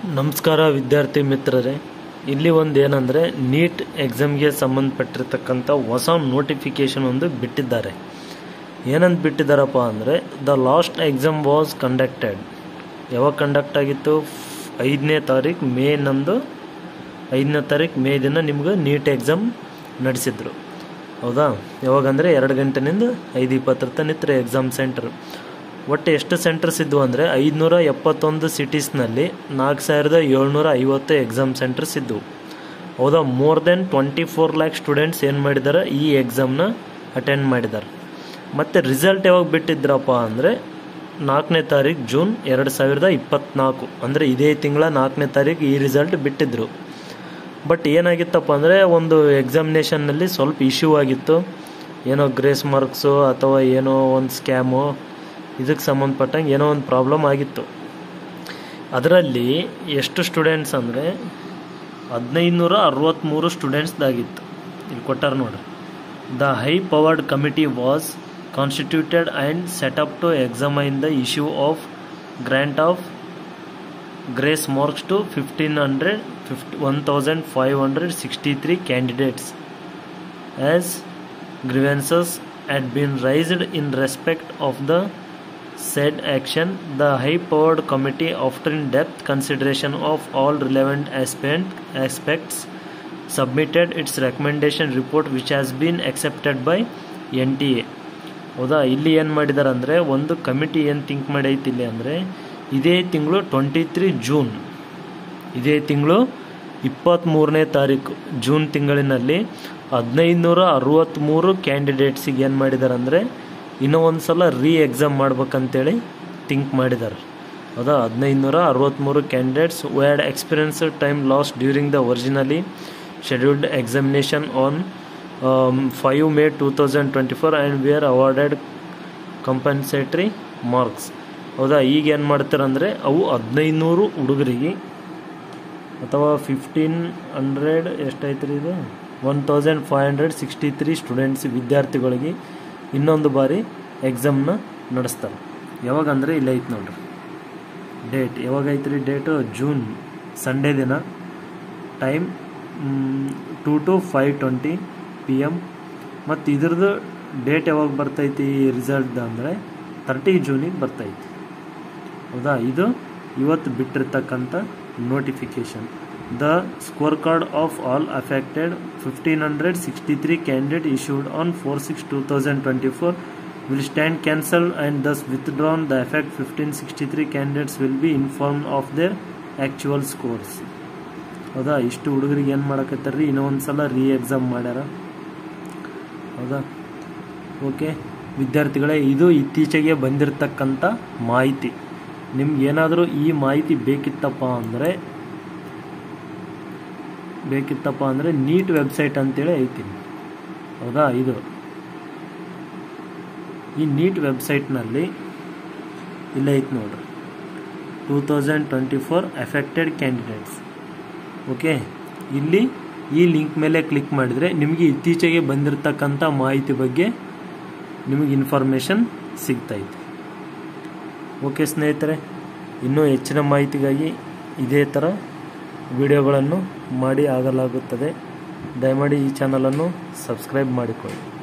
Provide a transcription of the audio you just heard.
ನಮಸ್ಕಾರ ವಿದ್ಯಾರ್ಥಿ ಮಿತ್ರರೇ ಇಲ್ಲಿ ಒಂದು ಏನಂದರೆ ನೀಟ್ ಎಕ್ಸಾಮ್ಗೆ ಸಂಬಂಧಪಟ್ಟಿರ್ತಕ್ಕಂಥ ಹೊಸ ನೋಟಿಫಿಕೇಷನ್ ಒಂದು ಬಿಟ್ಟಿದ್ದಾರೆ ಏನಂತ ಬಿಟ್ಟಿದ್ದಾರಪ್ಪ ಅಂದರೆ the last exam was conducted ಯಾವಾಗ ಕಂಡಕ್ಟ್ ಆಗಿತ್ತು ಐದನೇ ತಾರೀಕು ಮೇ ನಂದು ಐದನೇ ತಾರೀಕು ಮೇ ದಿನ ನಿಮ್ಗೆ ನೀಟ್ ಎಕ್ಸಾಮ್ ನಡೆಸಿದ್ರು ಹೌದಾ ಯಾವಾಗಂದರೆ ಎರಡು ಗಂಟೆನಿಂದ ಐದು ಇಪ್ಪತ್ತರ ತನಿತ್ರ ಎಕ್ಸಾಮ್ ಸೆಂಟರ್ ಒಟ್ಟು ಎಷ್ಟು ಸೆಂಟರ್ಸ್ ಇದ್ವು ಅಂದರೆ ಐದುನೂರ ಎಪ್ಪತ್ತೊಂದು ಸಿಟೀಸ್ನಲ್ಲಿ ನಾಲ್ಕು ಸಾವಿರದ ಏಳ್ನೂರ ಐವತ್ತು ಎಕ್ಸಾಮ್ ಸೆಂಟರ್ಸ್ ಇದ್ದವು ಹೌದಾ more than twenty four lakh students ಏನು ಮಾಡಿದ್ದಾರೆ ಈ ಎಕ್ಸಾಮ್ನ ಅಟೆಂಡ್ ಮಾಡಿದ್ದಾರೆ ಮತ್ತು ರಿಸಲ್ಟ್ ಯಾವಾಗ ಬಿಟ್ಟಿದ್ರಪ್ಪ ಅಂದರೆ ನಾಲ್ಕನೇ ತಾರೀಕು ಜೂನ್ ಎರಡು ಸಾವಿರದ ಇಪ್ಪತ್ತ್ನಾಲ್ಕು ಅಂದರೆ ಇದೇ ತಿಂಗಳ ನಾಲ್ಕನೇ ತಾರೀಕು ಈ ರಿಸಲ್ಟ್ ಬಿಟ್ಟಿದ್ರು ಬಟ್ ಏನಾಗಿತ್ತಪ್ಪ ಅಂದರೆ ಒಂದು ಎಕ್ಸಾಮಿನೇಷನ್ನಲ್ಲಿ ಸ್ವಲ್ಪ ಇಶ್ಯೂ ಆಗಿತ್ತು ಏನೋ ಗ್ರೇಸ್ ಮಾರ್ಕ್ಸು ಅಥವಾ ಏನೋ ಒಂದು ಸ್ಕ್ಯಾಮು ಇದಕ್ಕೆ ಸಂಬಂಧಪಟ್ಟಂಗೆ ಏನೋ ಒಂದು ಪ್ರಾಬ್ಲಮ್ ಆಗಿತ್ತು ಅದರಲ್ಲಿ ಎಷ್ಟು ಸ್ಟೂಡೆಂಟ್ಸ್ ಅಂದರೆ ಹದಿನೈದುನೂರ ಅರವತ್ತ್ಮೂರು ಸ್ಟೂಡೆಂಟ್ಸ್ದಾಗಿತ್ತು ಇಲ್ಲಿ ಕೊಟ್ಟಾರ ನೋಡ್ರಿ the high powered committee was constituted and set up to examine the issue of grant of grace marks to fifteen hundred fifty one thousand five hundred sixty three candidates as grievances had been raised in respect of the said action, the high powered committee, after in depth consideration of all relevant aspect, aspects, submitted its recommendation report, which has been accepted by NTA. ಹೌದಾ ಇಲ್ಲಿ ಏನು ಮಾಡಿದ್ದಾರೆ ಅಂದರೆ ಒಂದು committee ಏನು think ಮಾಡೈತಿ ಇಲ್ಲಿ ಅಂದರೆ ಇದೇ ತಿಂಗಳು ಟ್ವೆಂಟಿ ತ್ರೀ ಜೂನ್ ಇದೇ ತಿಂಗಳು ಇಪ್ಪತ್ತ್ಮೂರನೇ ತಾರೀಕು ಜೂನ್ ತಿಂಗಳಿನಲ್ಲಿ ಹದಿನೈದುನೂರ ಅರವತ್ತ್ಮೂರು ಕ್ಯಾಂಡಿಡೇಟ್ಸಿಗೆ ಏನು ಮಾಡಿದ್ದಾರೆ ಅಂದರೆ ಇನ್ನೂ ಒಂದು ಸಲ ರೀ ಎಕ್ಸಾಮ್ ಮಾಡ್ಬೇಕಂತೇಳಿ ಥಿಂಕ್ ಮಾಡಿದ್ದಾರೆ ಹೌದಾ ಹದಿನೈದುನೂರ ಅರವತ್ತ್ಮೂರು candidates had experience time loss during the originally scheduled examination on five May two thousand twenty four and we are awarded compensatory marks ಹೌದಾ ಈಗ ಏನು ಮಾಡ್ತಾರಂದರೆ ಅವು ಹದಿನೈದುನೂರು ಹುಡುಗರಿಗೆ ಅಥವಾ ಫಿಫ್ಟೀನ್ ಹಂಡ್ರೆಡ್ ಎಷ್ಟೈತೆ ರೀ ಇದು one thousand five hundred sixty three students ವಿದ್ಯಾರ್ಥಿಗಳಿಗೆ ಇನ್ನೊಂದು ಬಾರಿ ಎಕ್ಸಾಮ್ನ ನಡೆಸ್ತಾರೆ ಯಾವಾಗ ಅಂದರೆ ಇಲ್ಲ ಐತೆ ನೋಡ್ರಿ ಡೇಟ್ ಯಾವಾಗ ಐತೆ ರೀ ಡೇಟು ಜೂನ್ ಸಂಡೇ ದಿನ time two to five twenty P M ಮತ್ತು ಇದ್ರದ್ದು ಡೇಟ್ ಯಾವಾಗ ಬರ್ತೈತಿ ರಿಸಲ್ಟ್ ಅಂದರೆ ತರ್ಟಿ ಜೂನಿಗೆ ಬರ್ತೈತಿ ಹೌದಾ ಇದು ಇವತ್ತು ಬಿಟ್ಟಿರ್ತಕ್ಕಂಥ notification the score card of all affected fifteen hundred sixty three candidate issued on four six two thousand twenty four will stand cancel and thus withdrawn the effect fifteen sixty three candidates will be inform of their actual scores ಹೌದಾ ಇಷ್ಟು ಹುಡುಗರಿಗೆ ಏನು ಮಾಡಕತ್ತಾರ ರೀ ಇನ್ನೊಂದು ಸಲ ರೀ exam ಮಾಡ್ಯಾರ ಹೌದಾ ಓಕೆ ವಿದ್ಯಾರ್ಥಿಗಳೇ ಇದು ಇತ್ತೀಚೆಗೆ ಬಂದಿರತಕ್ಕಂಥ ಮಾಹಿತಿ ನಿಮ್ಗೆ ಏನಾದರೂ ಈ ಮಾಹಿತಿ ಬೇಕಿತ್ತಪ್ಪ ಅಂದರೆ ಬೇಕಿತ್ತಪ್ಪ ಅಂದರೆ ನೀಟ್ ವೆಬ್ಸೈಟ್ ಅಂತೇಳಿ ಐತಿ ಹೌದಾ ಇದು ಈ ನೀಟ್ ವೆಬ್ಸೈಟ್ನಲ್ಲಿ ಇಲ್ಲೇ ಐತೆ ನೋಡ್ರಿ two thousand twenty four affected candidates okay ಇಲ್ಲಿ ಈ ಲಿಂಕ್ ಮೇಲೆ ಕ್ಲಿಕ್ ಮಾಡಿದರೆ ನಿಮಗೆ ಇತ್ತೀಚೆಗೆ ಬಂದಿರತಕ್ಕಂಥ ಮಾಹಿತಿ ಬಗ್ಗೆ ನಿಮಗೆ ಇನ್ಫಾರ್ಮೇಷನ್ ಸಿಗ್ತೈತೆ ಓಕೆ ಸ್ನೇಹಿತರೆ ಇನ್ನೂ ಹೆಚ್ಚಿನ ಮಾಹಿತಿಗಾಗಿ ಇದೇ ಥರ ವಿಡಿಯೋಗಳನ್ನು ಮಾಡಿ ಆಗಲಾಗುತ್ತದೆ ದಯಮಾಡಿ ಈ ಚಾನಲನ್ನು ಸಬ್ಸ್ಕ್ರೈಬ್ ಮಾಡಿಕೊಳ್ಳಿ